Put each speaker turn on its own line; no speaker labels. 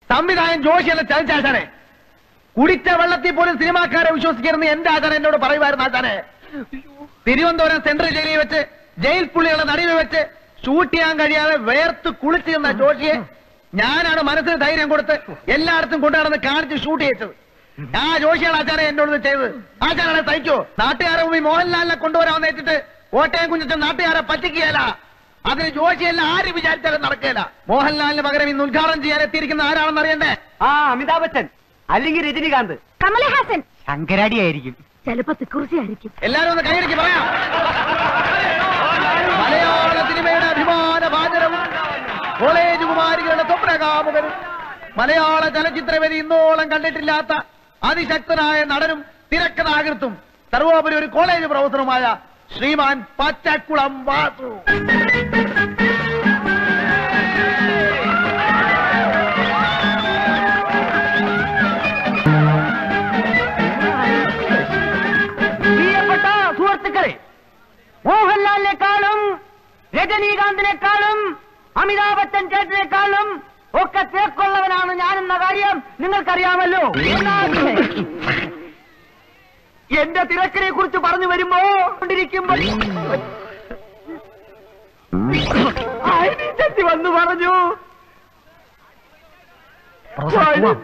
സംവിധായകൻ ജോഷിയല്ല ചതിച്ചാശാനെ കുടിച്ച വെള്ളത്തിൽ പോലും സിനിമാക്കാരെ വിശ്വസിക്കരുന്ന് എന്റെ ആചാരൻ എന്നോട് പറയുമായിരുന്നു ആചാനെ തിരുവനന്തപുരം സെൻട്രൽ ജയിലിൽ വെച്ച് ജയിൽ പുള്ളികളെ നടുവിൽ വെച്ച് ഷൂട്ട് ചെയ്യാൻ കഴിയാതെ വേർത്ത് കുളിച്ചു നിന്ന ജോഷിയെ ഞാനാണ് മനസ്സിന് ധൈര്യം കൊടുത്ത് എല്ലായിടത്തും കൊണ്ടുനടന്ന് കാണിച്ച് ഷൂട്ട് ചെയ്തത് ആ ജോഷിയാണ് ആചാരം എന്നോട് ഇത് ചെയ്തത് ആചാരനെ സഹിക്കോ നാട്ടുകാരെ മുമ്പിൽ മോഹൻലാലിനെ കൊണ്ടുവരാൻ നേരിട്ട് കോട്ടയം കുഞ്ഞിട്ട് നാട്ടുകാരെ പറ്റിക്കുകയല്ല അതിന് ജോഷിയല്ല ആര് വിചാരിച്ചാലും നടക്കുകയില്ല മോഹൻലാലിന് പകരം ഇന്ന് ഉദ്ഘാടനം ചെയ്യാൻ എത്തിയിരിക്കുന്ന ആരാണെന്ന് അറിയണ്ടേ
ആ അമിതാഭ് ബച്ചൻ അല്ലെങ്കിൽ രജനികാന്ത്
കമലഹാസൻ
ശങ്കരാടി ആയിരിക്കും
ചിലപ്പോ തിക്കുറിശി ആയിരിക്കും
എല്ലാരും ഒന്ന് കൈയടിക്ക് പറയാം മലയാള സിനിമയുടെ അഭിമാന പാചരവും കോളേജ് കുമാരികളുടെ സ്വപ്നകാമുകരും മലയാള ചലച്ചിത്രവേദി ഇന്നോളം കണ്ടിട്ടില്ലാത്ത അതിശക്തനായ നടനും തിരക്കഥാകൃത്തും സർവോപരി ഒരു കോളേജ് പ്രൊഫസറുമായ ശ്രീമാൻ പച്ചക്കുളം വാസു
പ്രിയപ്പെട്ട സുഹൃത്തുക്കളെ മോഹൻലാലിനെക്കാളും രജനീകാന്തിനെക്കാളും അമിതാഭ് ബച്ചൻ ചേട്ടനെക്കാളും ഒക്കെ തേക്കുള്ളവനാണ് ഞാനെന്ന കാര്യം നിങ്ങൾക്കറിയാമല്ലോ എന്നാൽ എന്റെ തിരക്കിനെ കുറിച്ച് പറഞ്ഞു വരുമ്പോ കൊണ്ടിരിക്കുമ്പോൾ അയൽച്ചത്തി വന്നു പറഞ്ഞു